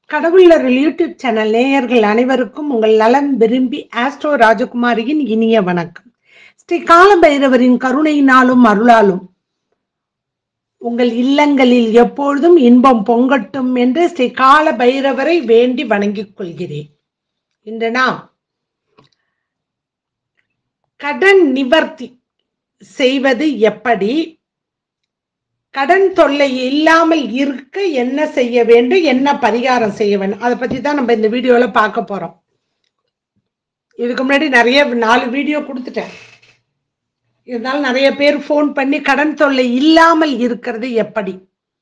கடவுளர் YouTube channel நேயர்கள் அனைவருக்கும் உங்கள் நலம் விரும்பி ஆஸ்ட்ரோ ராஜகுமாரியின் இனிய வணக்கம் ஸ்ரீ கால பைரவரின் கருணையினாலும் அருளாலும் உங்கள் இல்லங்களில் எப்பொழுதும் இன்பம் பொங்கட்டும் என்று ஸ்ரீ கால பைரவரை வேண்டி வணங்கிக் கொள்கிறேன் இன்று நாம் கடன் நிவர்த்தி செய்வது எப்படி கடன் தொல்லை இல்லாமல் இருக்க என்ன செய்ய வேண்டும் என்ன பரிகாரம் செய்ய வேண்டும் அதை பத்தி தான் நம்ம இந்த வீடியோல பார்க்க போறோம் இதுக்கு முன்னாடி நிறைய நாலு வீடியோ கொடுத்துட்டேன் இருந்தாலும் நிறைய பேர் ஃபோன் பண்ணி கடன் தொல்லை இல்லாமல் இருக்கிறது எப்படி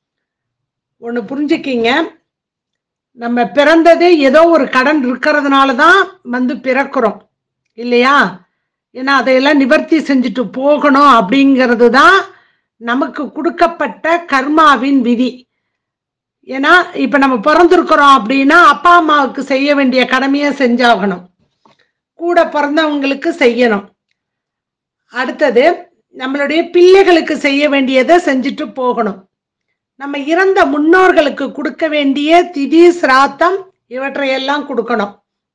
ஒன்று புரிஞ்சுக்கிங்க நம்ம பிறந்ததே ஏதோ ஒரு கடன் இருக்கிறதுனால தான் வந்து பிறக்கிறோம் இல்லையா ஏன்னா அதையெல்லாம் நிவர்த்தி செஞ்சுட்டு போகணும் அப்படிங்கிறது தான் நமக்கு கொடுக்கப்பட்ட கர்மாவின் விதி ஏன்னா இப்ப நம்ம பிறந்திருக்கிறோம் அப்படின்னா அப்பா அம்மாவுக்கு செய்ய வேண்டிய கடமையை செஞ்சாகணும் கூட பிறந்தவங்களுக்கு செய்யணும் அடுத்தது நம்மளுடைய பிள்ளைகளுக்கு செய்ய வேண்டியதை செஞ்சுட்டு போகணும் நம்ம இறந்த முன்னோர்களுக்கு கொடுக்க வேண்டிய திதி சிராத்தம் இவற்றையெல்லாம் கொடுக்கணும்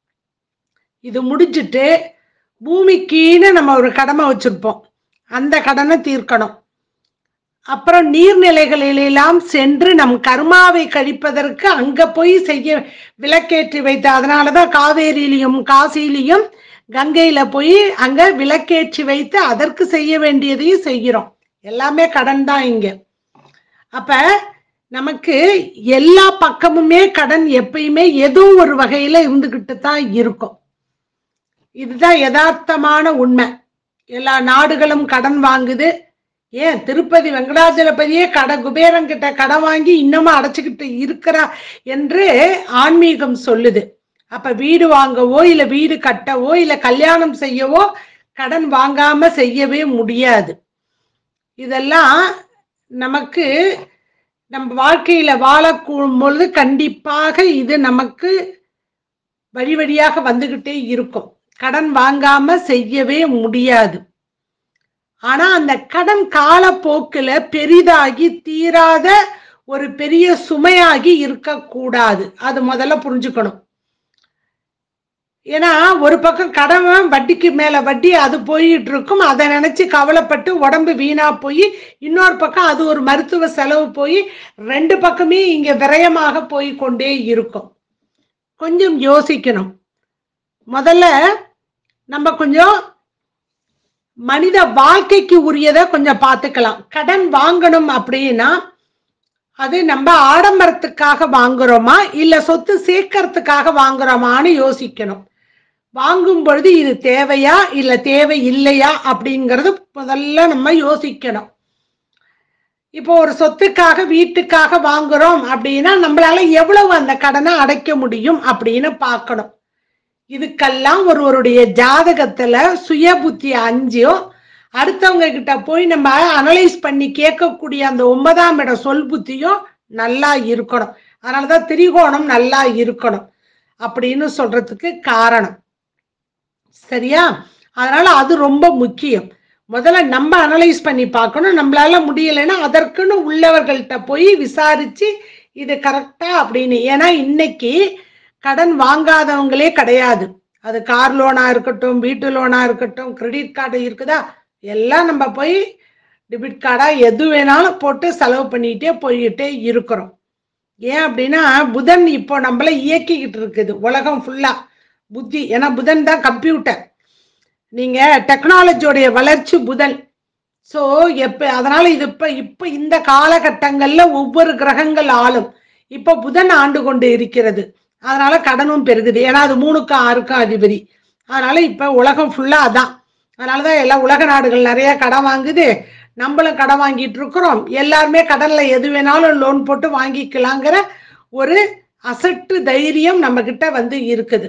இது முடிஞ்சிட்டு பூமிக்குன்னு நம்ம ஒரு கடமை வச்சிருப்போம் அந்த கடனை தீர்க்கணும் அப்புறம் நீர்நிலைகளிலெல்லாம் சென்று நம் கர்மாவை கழிப்பதற்கு அங்க போய் செய்ய விளக்கேற்றி வைத்த அதனாலதான் காவேரியிலையும் காசியிலையும் கங்கையில போய் அங்க விளக்கேற்றி வைத்து அதற்கு செய்ய வேண்டியதையும் செய்கிறோம் எல்லாமே கடன் தான் இங்க அப்ப நமக்கு எல்லா பக்கமுமே கடன் எப்பயுமே ஏதோ ஒரு வகையில இருந்துகிட்டு தான் இருக்கும் இதுதான் யதார்த்தமான உண்மை எல்லா நாடுகளும் கடன் வாங்குது ஏன் திருப்பதி வெங்கடாஜலபதியே கட குபேரங்கிட்ட கடன் வாங்கி இன்னமும் அடைச்சுக்கிட்டு இருக்கிறா என்று ஆன்மீகம் சொல்லுது அப்ப வீடு வாங்கவோ இல்ல வீடு கட்டவோ இல்ல கல்யாணம் செய்யவோ கடன் வாங்காம செய்யவே முடியாது இதெல்லாம் நமக்கு நம்ம வாழ்க்கையில வாழக்கூடும் பொழுது கண்டிப்பாக இது நமக்கு வழி வழியாக வந்துகிட்டே இருக்கும் கடன் வாங்காம செய்யவே முடியாது ஆனா அந்த கடன் காலப்போக்கில் பெரிதாகி தீராத ஒரு பெரிய சுமையாகி இருக்கக்கூடாது அது முதல்ல புரிஞ்சுக்கணும் ஏன்னா ஒரு பக்கம் கடன் வட்டிக்கு மேல வட்டி அது போயிட்டு இருக்கும் அதை நினைச்சு கவலைப்பட்டு உடம்பு வீணா போய் இன்னொரு பக்கம் அது ஒரு மருத்துவ செலவு போய் ரெண்டு பக்கமே இங்க விரயமாக போய் கொண்டே இருக்கும் கொஞ்சம் யோசிக்கணும் முதல்ல நம்ம கொஞ்சம் மனித வாழ்க்கைக்கு உரியதை கொஞ்சம் பார்த்துக்கலாம் கடன் வாங்கணும் அப்படின்னா அது நம்ம ஆடம்பரத்துக்காக வாங்குறோமா இல்ல சொத்து சேர்க்கறதுக்காக வாங்குறோமான்னு யோசிக்கணும் வாங்கும் பொழுது இது தேவையா இல்ல தேவை இல்லையா அப்படிங்கறது முதல்ல நம்ம யோசிக்கணும் இப்போ ஒரு சொத்துக்காக வீட்டுக்காக வாங்குறோம் அப்படின்னா நம்மளால எவ்வளவு அந்த கடனை அடைக்க முடியும் அப்படின்னு பார்க்கணும் இதுக்கெல்லாம் ஒருவருடைய ஜாதகத்துல சுய புத்தி அஞ்சும் அடுத்தவங்க கிட்ட போய் நம்ம அனலைஸ் பண்ணி கேட்கக்கூடிய அந்த ஒன்பதாம் இட சொல் புத்தியும் நல்லா இருக்கணும் அதனாலதான் திரிகோணம் நல்லா இருக்கணும் அப்படின்னு சொல்றதுக்கு காரணம் சரியா அதனால அது ரொம்ப முக்கியம் முதல்ல நம்ம அனலைஸ் பண்ணி பார்க்கணும் நம்மளால முடியலைன்னா அதற்குன்னு உள்ளவர்கள்ட்ட போய் விசாரிச்சு இது கரெக்டா அப்படின்னு ஏன்னா இன்னைக்கு கடன் வாங்காதவங்களே கிடையாது அது கார் லோனா இருக்கட்டும் வீட்டு லோனா இருக்கட்டும் கிரெடிட் கார்டு இருக்குதா எல்லாம் நம்ம போய் டெபிட் கார்டா எது வேணாலும் போட்டு செலவு பண்ணிக்கிட்டே போய்கிட்டே இருக்கிறோம் ஏன் அப்படின்னா புதன் இப்போ நம்மள இயக்கிக்கிட்டு இருக்குது உலகம் ஃபுல்லா புத்தி ஏன்னா புதன் தான் கம்ப்யூட்டர் நீங்க டெக்னாலஜியோடைய வளர்ச்சி புதன் ஸோ எப்ப அதனால இது இப்ப இப்ப இந்த காலகட்டங்கள்ல ஒவ்வொரு கிரகங்கள் ஆளும் இப்போ புதன் ஆண்டு கொண்டு இருக்கிறது அதனால கடனும் பெருகுது ஏன்னா அது மூணுக்கும் ஆறுக்கும் அதிபதி அதனால இப்ப உலகம் ஃபுல்லா அதான் அதனாலதான் எல்லா உலக நாடுகள் நிறைய கடன் வாங்குது நம்மளும் கடன் வாங்கிட்டு இருக்கிறோம் எல்லாருமே கடன்ல எது வேணாலும் லோன் போட்டு வாங்கிக்கலாங்கிற ஒரு அசட்டு தைரியம் நம்ம கிட்ட வந்து இருக்குது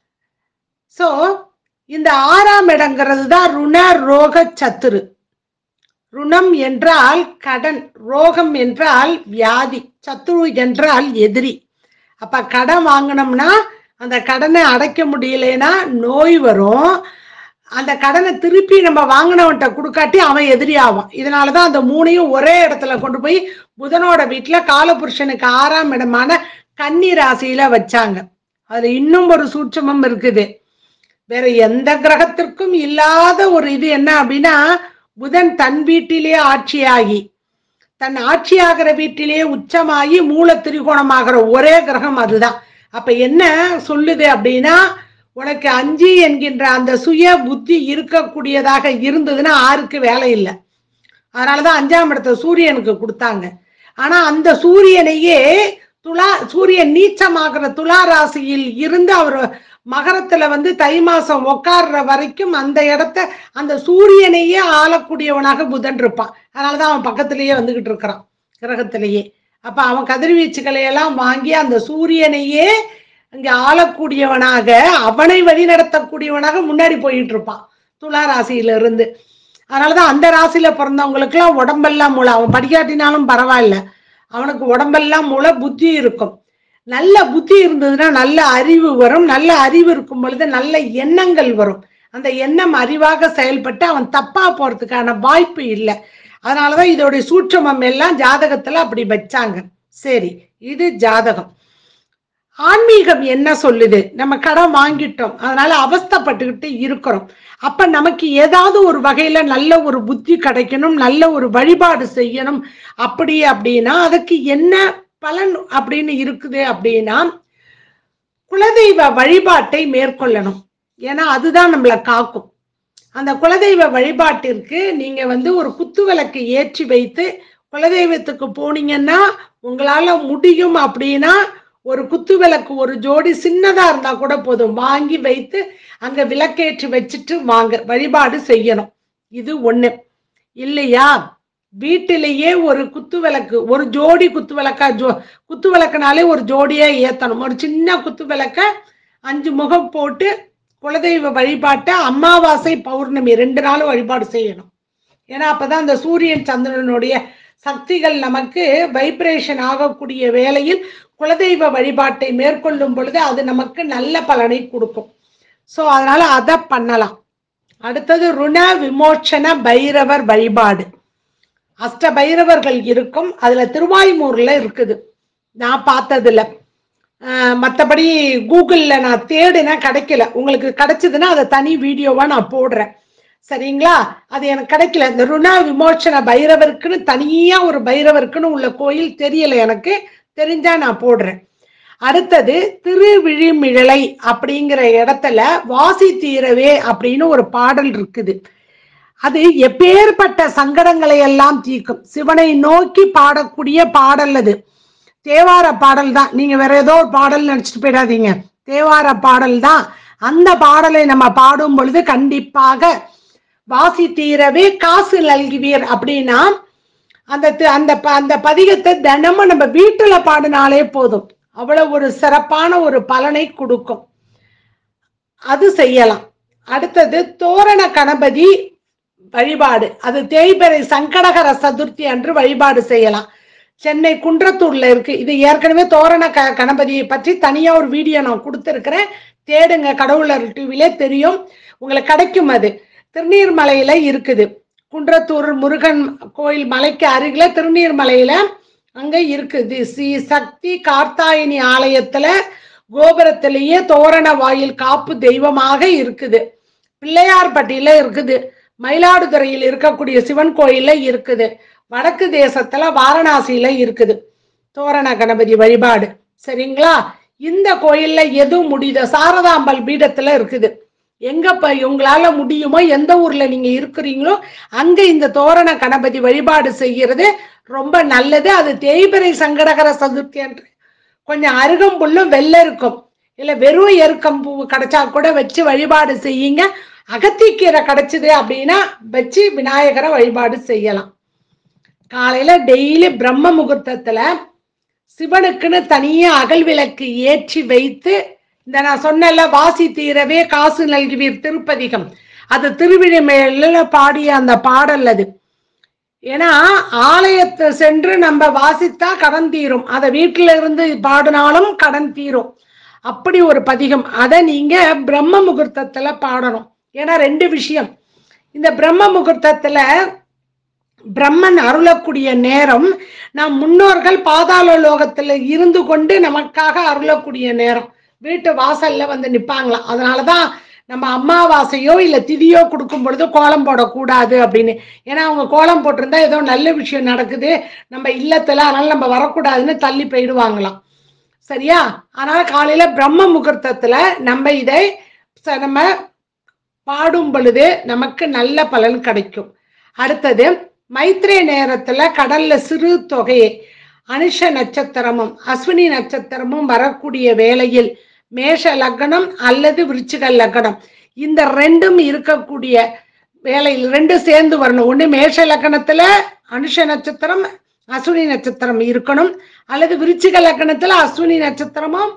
சோ இந்த ஆறாம் இடங்கிறது தான் ருண ரோக சத்துரு ருணம் என்றால் கடன் ரோகம் என்றால் வியாதி சத்துரு என்றால் எதிரி அப்ப கடன் வாங்கினோம்னா அந்த கடனை அடைக்க முடியலனா நோய் வரும் அந்த கடனை திருப்பி நம்ம வாங்கினவன்ட்ட கொடுக்காட்டி அவன் எதிரி ஆவான் இதனாலதான் அந்த மூணையும் ஒரே இடத்துல கொண்டு போய் புதனோட வீட்டுல காலபுருஷனுக்கு ஆறாம் இடமான கன்னி ராசியில வச்சாங்க அதுல இன்னும் ஒரு சூட்சமம் இருக்குது வேற எந்த கிரகத்திற்கும் இல்லாத ஒரு இது என்ன அப்படின்னா புதன் தன் வீட்டிலே ஆட்சியாகி தன் ஆட்சியாகிற வீட்டிலே உச்சமாகி மூல திரிகோணமாகிற ஒரே கிரகம் அதுதான் அப்ப என்ன சொல்லுது அப்படின்னா உனக்கு அஞ்சு என்கின்ற அந்த சுய புத்தி இருக்கக்கூடியதாக இருந்ததுன்னா ஆருக்கு வேலை இல்லை அதனாலதான் அஞ்சாம் இடத்தை சூரியனுக்கு கொடுத்தாங்க ஆனா அந்த சூரியனையே துலா சூரியன் நீச்சமாகிற துலா ராசியில் இருந்து அவர் மகரத்துல வந்து தை மாசம் உட்கார்ற வரைக்கும் அந்த இடத்த அந்த சூரியனையே ஆளக்கூடியவனாக புதன் இருப்பான் அதனாலதான் அவன் பக்கத்திலேயே வந்துகிட்டு இருக்கிறான் கிரகத்திலேயே அப்ப அவன் கதிர்வீச்சுகளை எல்லாம் வாங்கி அந்த சூரியனையே இங்க ஆளக்கூடியவனாக அவனை வழி நடத்தக்கூடியவனாக முன்னாடி போயிட்டு இருப்பான் துலா ராசியில இருந்து அதனாலதான் அந்த ராசியில பிறந்தவங்களுக்கு எல்லாம் உடம்பெல்லாம் மூளை அவன் படிக்காட்டினாலும் பரவாயில்ல அவனுக்கு உடம்பெல்லாம் மூளை புத்தி இருக்கும் நல்ல புத்தி இருந்ததுன்னா நல்ல அறிவு வரும் நல்ல அறிவு இருக்கும் பொழுது நல்ல எண்ணங்கள் வரும் அந்த எண்ணம் அறிவாக செயல்பட்டு அவன் தப்பா போறதுக்கான வாய்ப்பு இல்லை அதனாலதான் இதோடைய சூட்சமம் எல்லாம் ஜாதகத்துல அப்படி வச்சாங்க சரி இது ஜாதகம் ஆன்மீகம் என்ன சொல்லுது நம்ம கடன் வாங்கிட்டோம் அதனால அவஸ்தைப்பட்டுக்கிட்டு இருக்கிறோம் அப்ப நமக்கு ஏதாவது ஒரு வகையில நல்ல ஒரு புத்தி கிடைக்கணும் நல்ல ஒரு வழிபாடு செய்யணும் அப்படி அப்படின்னா அதுக்கு என்ன பலன் அப்படின்னு இருக்குது அப்படின்னா குலதெய்வ வழிபாட்டை மேற்கொள்ளணும் ஏன்னா அதுதான் நம்மளை காக்கும் அந்த குலதெய்வ வழிபாட்டிற்கு நீங்க வந்து ஒரு குத்து விளக்கு ஏற்றி வைத்து குலதெய்வத்துக்கு போனீங்கன்னா உங்களால முடியும் அப்படின்னா ஒரு குத்து விளக்கு ஒரு ஜோடி சின்னதா இருந்தா கூட போதும் வாங்கி வைத்து அங்க விளக்கேற்றி வச்சுட்டு வாங்க வழிபாடு செய்யணும் இது ஒண்ணு இல்லையா வீட்டிலேயே ஒரு குத்து விளக்கு ஒரு ஜோடி குத்து விளக்கா ஜோ குத்து விளக்குனாலே ஒரு ஜோடியா ஏத்தணும் ஒரு சின்ன குத்து விளக்க அஞ்சு முகம் போட்டு குலதெய்வ வழிபாட்டை அமாவாசை பௌர்ணமி ரெண்டு நாளும் வழிபாடு செய்யணும் ஏன்னா அப்பதான் அந்த சூரியன் சந்திரனுடைய சக்திகள் நமக்கு வைப்ரேஷன் ஆகக்கூடிய வேளையில் குலதெய்வ வழிபாட்டை மேற்கொள்ளும் பொழுது அது நமக்கு நல்ல பலனை கொடுக்கும் ஸோ அதனால அதை பண்ணலாம் அடுத்தது ருண விமோச்சன பைரவர் வழிபாடு அஷ்ட பைரவர்கள் இருக்கும் அதுல திருவாய்மூர்ல இருக்குது நான் பார்த்ததுல மற்றபடி கூகுளில் நான் தேடினேன் கிடைக்கல உங்களுக்கு கிடைச்சதுன்னா அதை தனி வீடியோவா நான் போடுறேன் சரிங்களா அது எனக்கு கிடைக்கல இந்த ருண விமோச்சன பைரவருக்குன்னு தனியா ஒரு பைரவருக்குன்னு உள்ள கோயில் தெரியல எனக்கு தெரிஞ்சா நான் போடுறேன் அடுத்தது திருவிழிமிழலை அப்படிங்கிற இடத்துல வாசி தீரவே அப்படின்னு ஒரு பாடல் இருக்குது அது எப்பேற்பட்ட சங்கடங்களை எல்லாம் தீர்க்கும் சிவனை நோக்கி பாடக்கூடிய பாடல் அது தேவார பாடல் தான் நீங்க வேற ஏதோ ஒரு பாடல் நினைச்சிட்டு போயிடாதீங்க தேவார பாடல் தான் அந்த பாடலை நம்ம பாடும் பொழுது கண்டிப்பாக வாசி தீரவே காசு நல்குவீர் அப்படின்னா அந்த தி- அந்த ப- அந்த பதிகத்தை தினமும் நம்ம வீட்டுல பாடினாலே போதும் அவ்வளவு ஒரு சிறப்பான ஒரு பலனை கொடுக்கும் அது செய்யலாம் அடுத்தது தோரண கணபதி வழிபாடு அது தேய்பிறை சங்கடகர சதுர்த்தி அன்று வழிபாடு செய்யலாம் சென்னை குன்றத்தூர்ல இருக்கு இது ஏற்கனவே தோரண க கணபதியை பற்றி தனியா ஒரு வீடியோ நான் கொடுத்துருக்கிறேன் தேடுங்க கடவுளர் டிவிலே தெரியும் உங்களுக்கு கிடைக்கும் அது திருநீர்மலையில இருக்குது குன்றத்தூர் முருகன் கோயில் மலைக்கு அருகில திருநீர்மலையில அங்க இருக்குது ஸ்ரீ சக்தி கார்த்தாயினி ஆலயத்துல கோபுரத்திலேயே தோரண வாயில் காப்பு தெய்வமாக இருக்குது பிள்ளையார்பட்டியில இருக்குது மயிலாடுதுறையில் இருக்கக்கூடிய சிவன் கோயில்ல இருக்குது வடக்கு தேசத்துல வாரணாசியில இருக்குது தோரண கணபதி வழிபாடு சரிங்களா இந்த கோயில்ல எது முடியுதோ சாரதாம்பல் பீடத்துல இருக்குது எங்க ப உங்களால முடியுமோ எந்த ஊர்ல நீங்க இருக்கிறீங்களோ அங்க இந்த தோரண கணபதி வழிபாடு செய்யறது ரொம்ப நல்லது அது தேய்பிறை சங்கடகர சதுர்த்தி அன்று கொஞ்சம் அருகம்புல்லும் வெள்ளை இருக்கும் இல்ல வெறும் எருக்கம்பூ கிடைச்சா கூட வச்சு வழிபாடு செய்யுங்க அகத்திக்கீரை கிடைச்சது அப்படின்னா வச்சு விநாயகரை வழிபாடு செய்யலாம் காலையில டெய்லி பிரம்ம முகூர்த்தத்துல சிவனுக்குன்னு தனியா அகல் விளக்கு ஏற்றி வைத்து இந்த நான் சொன்னல வாசி தீரவே காசு நல்குவீர் திருப்பதிகம் அது திருவிழிமேல பாடிய அந்த பாடல் அது ஏன்னா ஆலயத்தை சென்று நம்ம வாசித்தா கடன் தீரும் அதை வீட்டில இருந்து பாடினாலும் கடன் தீரும் அப்படி ஒரு பதிகம் அதை நீங்க பிரம்ம முகூர்த்தத்துல பாடணும் ஏன்னா ரெண்டு விஷயம் இந்த பிரம்ம முகூர்த்தத்துல பிரம்மன் அருளக்கூடிய நேரம் நம் முன்னோர்கள் பாதாள லோகத்துல இருந்து கொண்டு நமக்காக அருளக்கூடிய நேரம் வீட்டு வாசல்ல வந்து நிப்பாங்களாம் அதனாலதான் நம்ம அமாவாசையோ இல்ல திதியோ கொடுக்கும் பொழுது கோலம் போடக்கூடாது அப்படின்னு ஏன்னா அவங்க கோலம் போட்டிருந்தா ஏதோ நல்ல விஷயம் நடக்குது நம்ம இல்லத்துல அதனால நம்ம வரக்கூடாதுன்னு தள்ளி போயிடுவாங்களாம் சரியா அதனால காலையில பிரம்ம முகூர்த்தத்துல நம்ம இதை ச- நம்ம பாடும் பொழுது நமக்கு நல்ல பலன் கிடைக்கும் அடுத்தது மைத்ரே நேரத்துல கடல்ல சிறு தொகையை அனுஷ நட்சத்திரமும் அஸ்வினி நட்சத்திரமும் வரக்கூடிய வேளையில் மேஷ லக்னம் அல்லது விருச்சிக லக்னம் இந்த ரெண்டும் இருக்கக்கூடிய வேலையில் ரெண்டும் சேர்ந்து வரணும் ஒண்ணு மேஷ லக்னத்துல அனுஷ நட்சத்திரம் அஸ்வினி நட்சத்திரம் இருக்கணும் அல்லது விருச்சிக லக்னத்துல அஸ்வினி நட்சத்திரமும்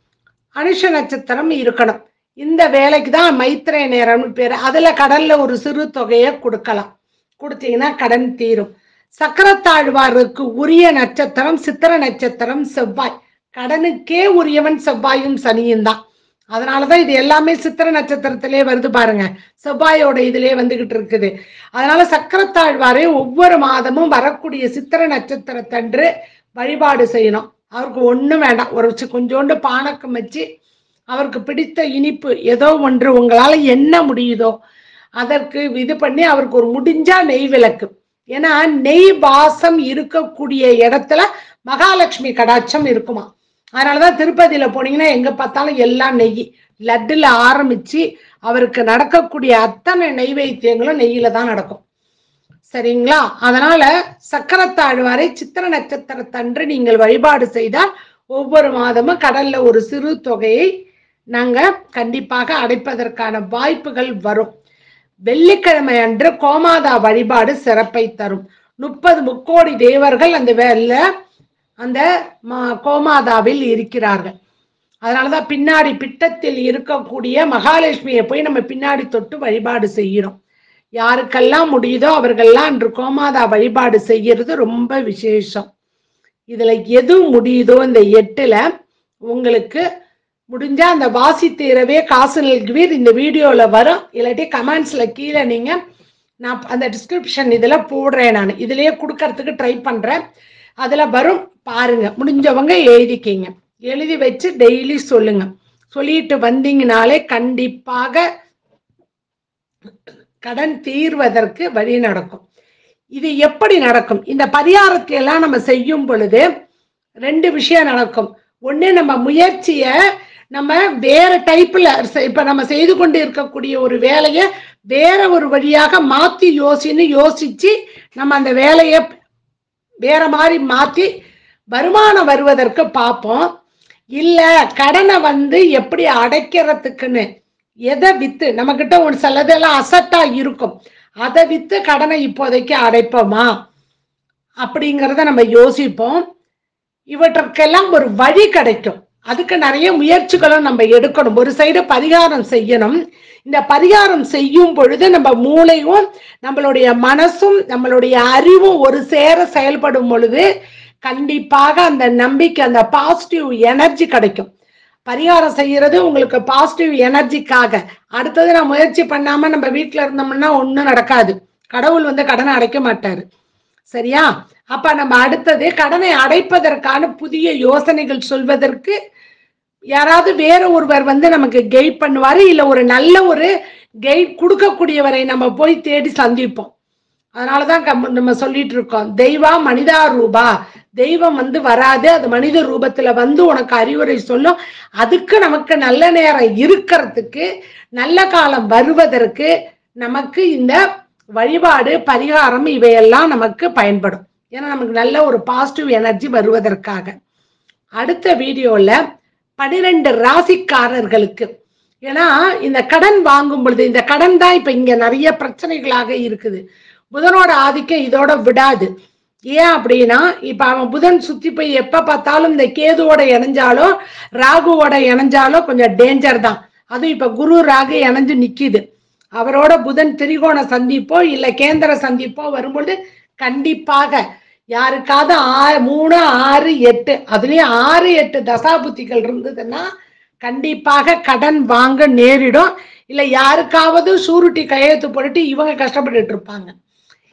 அனுஷ நட்சத்திரம் இருக்கணும் இந்த வேலைக்கு தான் மைத்ரே நேரம்னு பேரு அதுல கடல்ல ஒரு சிறு தொகையை கொடுக்கலாம் கொடுத்தீங்கன்னா கடன் தீரும் சக்கரத்தாழ்வாருக்கு உரிய நட்சத்திரம் சித்திர நட்சத்திரம் செவ்வாய் கடனுக்கே உரியவன் செவ்வாயும் சனியும் தான் அதனாலதான் இது எல்லாமே சித்திர நட்சத்திரத்திலே வருது பாருங்க செவ்வாயோட இதுலயே வந்துகிட்டு இருக்குது அதனால சக்கரத்தாழ்வாரை ஒவ்வொரு மாதமும் வரக்கூடிய சித்திர நட்சத்திரத்தன்று வழிபாடு செய்யணும் அவருக்கு ஒண்ணும் வேண்டாம் ஒரு சி- கொஞ்சோண்டு பானக்கம் வச்சு அவருக்கு பிடித்த இனிப்பு ஏதோ ஒன்று உங்களால என்ன முடியுதோ அதற்கு இது பண்ணி அவருக்கு ஒரு முடிஞ்சா நெய் விளக்கு ஏன்னா நெய் வாசம் இருக்கக்கூடிய இடத்துல மகாலட்சுமி கடாட்சம் இருக்குமா அதனாலதான் திருப்பதியில போனீங்கன்னா எங்க பார்த்தாலும் எல்லாம் நெய் லட்டுல ஆரம்பிச்சு அவருக்கு நடக்கக்கூடிய அத்தனை நெய்வேத்தியங்களும் நெய்யில தான் நடக்கும் சரிங்களா அதனால சக்கரத்தாழ்வாரை சித்திர நட்சத்திரத்தன்று நீங்கள் வழிபாடு செய்தால் ஒவ்வொரு மாதமும் கடல்ல ஒரு சிறு தொகையை நாங்க கண்டிப்பாக அடைப்பதற்கான வாய்ப்புகள் வரும் வெள்ளிக்கிழமை அன்று கோமாதா வழிபாடு சிறப்பை தரும் முப்பது முக்கோடி தேவர்கள் அந்த வேல அந்த ம- கோமாதாவில் இருக்கிறார்கள் அதனாலதான் பின்னாடி பிட்டத்தில் இருக்கக்கூடிய மகாலட்சுமியை போய் நம்ம பின்னாடி தொட்டு வழிபாடு செய்கிறோம் யாருக்கெல்லாம் முடியுதோ அவர்கள்லாம் அன்று கோமாதா வழிபாடு செய்யறது ரொம்ப விசேஷம் இதுல எது முடியுதோ இந்த எட்டுல உங்களுக்கு முடிஞ்சா அந்த வாசி தீரவே காசு நல்குவீர் இந்த வீடியோல வரும் இல்லாட்டி கமெண்ட்ஸ்ல கீழே நீங்க நான் அந்த டிஸ்கிரிப்ஷன் இதுல போடுறேன் நான் இதுலயே கொடுக்கறதுக்கு ட்ரை பண்றேன் அதுல வரும் பாருங்க முடிஞ்சவங்க எழுதிக்கிங்க எழுதி வச்சு டெய்லி சொல்லுங்க சொல்லிட்டு வந்தீங்கனாலே கண்டிப்பாக கடன் தீர்வதற்கு வழி நடக்கும் இது எப்படி நடக்கும் இந்த பரிகாரத்தை எல்லாம் நம்ம செய்யும் பொழுது ரெண்டு விஷயம் நடக்கும் ஒண்ணு நம்ம முயற்சிய நம்ம வேற டைப்ல இப்ப நம்ம செய்து கொண்டு இருக்கக்கூடிய ஒரு வேலையை வேற ஒரு வழியாக மாத்தி யோசின்னு யோசிச்சு நம்ம அந்த வேலையை வேற மாதிரி மாத்தி வருமானம் வருவதற்கு பார்ப்போம் இல்ல கடனை வந்து எப்படி அடைக்கிறதுக்குன்னு எதை வித்து நம்ம கிட்ட ஒரு சிலதெல்லாம் அசட்டா இருக்கும் அதை வித்து கடனை இப்போதைக்கு அடைப்போமா அப்படிங்கிறத நம்ம யோசிப்போம் இவற்றுக்கெல்லாம் ஒரு வழி கிடைக்கும் அதுக்கு நிறைய முயற்சிகளும் நம்ம எடுக்கணும் ஒரு சைடு பரிகாரம் செய்யணும் இந்த பரிகாரம் செய்யும் பொழுது நம்ம மூளையும் நம்மளுடைய மனசும் நம்மளுடைய அறிவும் ஒரு சேர செயல்படும் பொழுது கண்டிப்பாக அந்த நம்பிக்கை அந்த பாசிட்டிவ் எனர்ஜி கிடைக்கும் பரிகாரம் செய்யறது உங்களுக்கு பாசிட்டிவ் எனர்ஜிக்காக அடுத்தது நான் முயற்சி பண்ணாம நம்ம வீட்ல இருந்தோம்னா ஒண்ணும் நடக்காது கடவுள் வந்து கடனை அடைக்க மாட்டாரு சரியா அப்ப நம்ம அடுத்தது கடனை அடைப்பதற்கான புதிய யோசனைகள் சொல்வதற்கு யாராவது வேற ஒருவர் வந்து நமக்கு கைட் பண்ணுவாரு இல்ல ஒரு நல்ல ஒரு கைட் கொடுக்கக்கூடியவரை நம்ம போய் தேடி சந்திப்போம் அதனாலதான் கம்- நம்ம சொல்லிட்டு இருக்கோம் தெய்வா மனிதா ரூபா தெய்வம் வந்து வராது அது மனித ரூபத்துல வந்து உனக்கு அறிவுரை சொல்லும் அதுக்கு நமக்கு நல்ல நேரம் இருக்கிறதுக்கு நல்ல காலம் வருவதற்கு நமக்கு இந்த வழிபாடு பரிகாரம் இவையெல்லாம் நமக்கு பயன்படும் ஏன்னா நமக்கு நல்ல ஒரு பாசிட்டிவ் எனர்ஜி வருவதற்காக அடுத்த வீடியோல பனிரெண்டு ராசிக்காரர்களுக்கு ஏன்னா இந்த கடன் வாங்கும் பொழுது இந்த கடன் தான் இப்ப இங்க நிறைய பிரச்சனைகளாக இருக்குது புதனோட ஆதிக்கம் இதோட விடாது ஏன் அப்படின்னா இப்ப அவன் புதன் சுத்தி போய் எப்ப பார்த்தாலும் இந்த கேதுவோட இணைஞ்சாலோ ராகுவோட இணைஞ்சாலோ கொஞ்சம் டேஞ்சர் தான் அதுவும் இப்ப குரு ராகு இணைஞ்சு நிக்குது அவரோட புதன் திரிகோண சந்திப்போ இல்ல கேந்திர சந்திப்போ வரும்பொழுது கண்டிப்பாக யாருக்காவது ஆறு மூணு ஆறு எட்டு அதுலயும் ஆறு எட்டு தசாபுத்திகள் இருந்ததுன்னா கண்டிப்பாக கடன் வாங்க நேரிடும் இல்ல யாருக்காவது சூருட்டி கையெழுத்து போட்டுட்டு இவங்க கஷ்டப்பட்டுட்டு இருப்பாங்க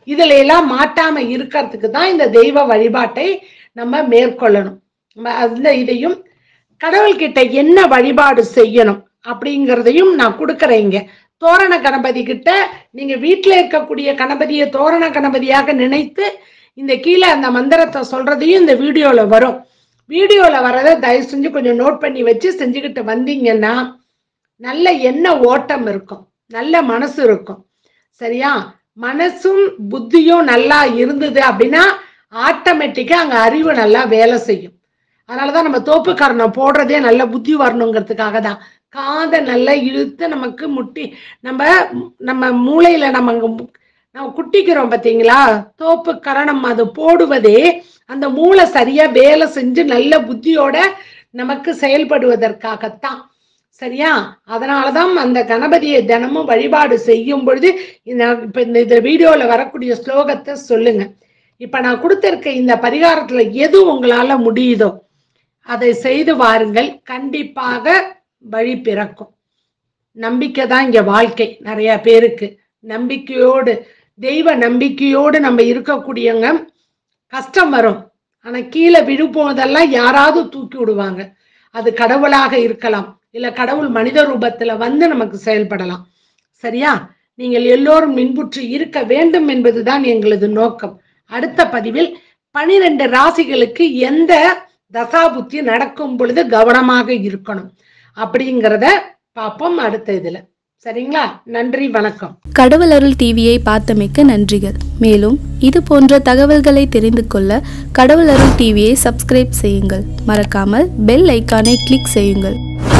இதுல எல்லாம் மாட்டாம இருக்கிறதுக்கு தான் இந்த தெய்வ வழிபாட்டை நம்ம மேற்கொள்ளணும் நம்ம அந்த இதையும் கடவுள்கிட்ட என்ன வழிபாடு செய்யணும் அப்படிங்கிறதையும் நான் கொடுக்குறேங்க தோரண கணபதி கிட்ட நீங்க வீட்டுல இருக்கக்கூடிய கணபதியை தோரண கணபதியாக நினைத்து இந்த கீழே அந்த மந்திரத்தை சொல்றதையும் இந்த வீடியோல வரும் வீடியோல வரதை தயவு செஞ்சு கொஞ்சம் நோட் பண்ணி வச்சு செஞ்சுக்கிட்டு வந்தீங்கன்னா நல்ல எண்ண ஓட்டம் இருக்கும் நல்ல மனசு இருக்கும் சரியா மனசும் புத்தியும் நல்லா இருந்தது அப்படின்னா ஆட்டோமேட்டிக்கா அங்க அறிவு நல்லா வேலை செய்யும் அதனாலதான் நம்ம தோப்புக்காரணம் போடுறதே நல்ல புத்தி வரணுங்கிறதுக்காக தான் காதை நல்லா இழுத்து நமக்கு முட்டி நம்ம நம்ம மூளையில நம்ம அங்க மு- நம்ம குட்டிக்கிறோம் பாத்தீங்களா தோப்பு கரணம் அது போடுவதே அந்த மூளை சரியா வேலை செஞ்சு நல்ல புத்தியோட நமக்கு செயல்படுவதற்காகத்தான் சரியா அதனாலதான் அந்த கணபதியை தினமும் வழிபாடு செய்யும் பொழுது இந்த இப்ப இந்த இந்த வீடியோல வரக்கூடிய ஸ்லோகத்தை சொல்லுங்க இப்ப நான் கொடுத்திருக்க இந்த பரிகாரத்துல எது உங்களால முடியுதோ அதை செய்து வாருங்கள் கண்டிப்பாக வழி பிறக்கும் நம்பிக்கை தான் இங்க வாழ்க்கை நிறைய பேருக்கு நம்பிக்கையோடு தெய்வ நம்பிக்கையோடு நம்ம இருக்கக்கூடியவங்க கஷ்டம் வரும் ஆனா கீழே விழுப்போதெல்லாம் யாராவது தூக்கி விடுவாங்க அது கடவுளாக இருக்கலாம் இல்ல கடவுள் மனித ரூபத்துல வந்து நமக்கு செயல்படலாம் சரியா நீங்கள் எல்லோரும் மின்புற்று இருக்க வேண்டும் என்பதுதான் எங்களது நோக்கம் அடுத்த பதிவில் பனிரெண்டு ராசிகளுக்கு எந்த தசாபுத்தி நடக்கும் பொழுது கவனமாக இருக்கணும் அப்படிங்கிறத பார்ப்போம் அடுத்த இதுல சரிங்களா நன்றி வணக்கம் கடவுள் அருள் டிவியை பார்த்தமைக்கு நன்றிகள் மேலும் இது போன்ற தகவல்களை தெரிந்து கொள்ள கடவுள் அருள் டிவியை சப்ஸ்கிரைப் செய்யுங்கள் மறக்காமல் பெல் ஐக்கானை கிளிக் செய்யுங்கள்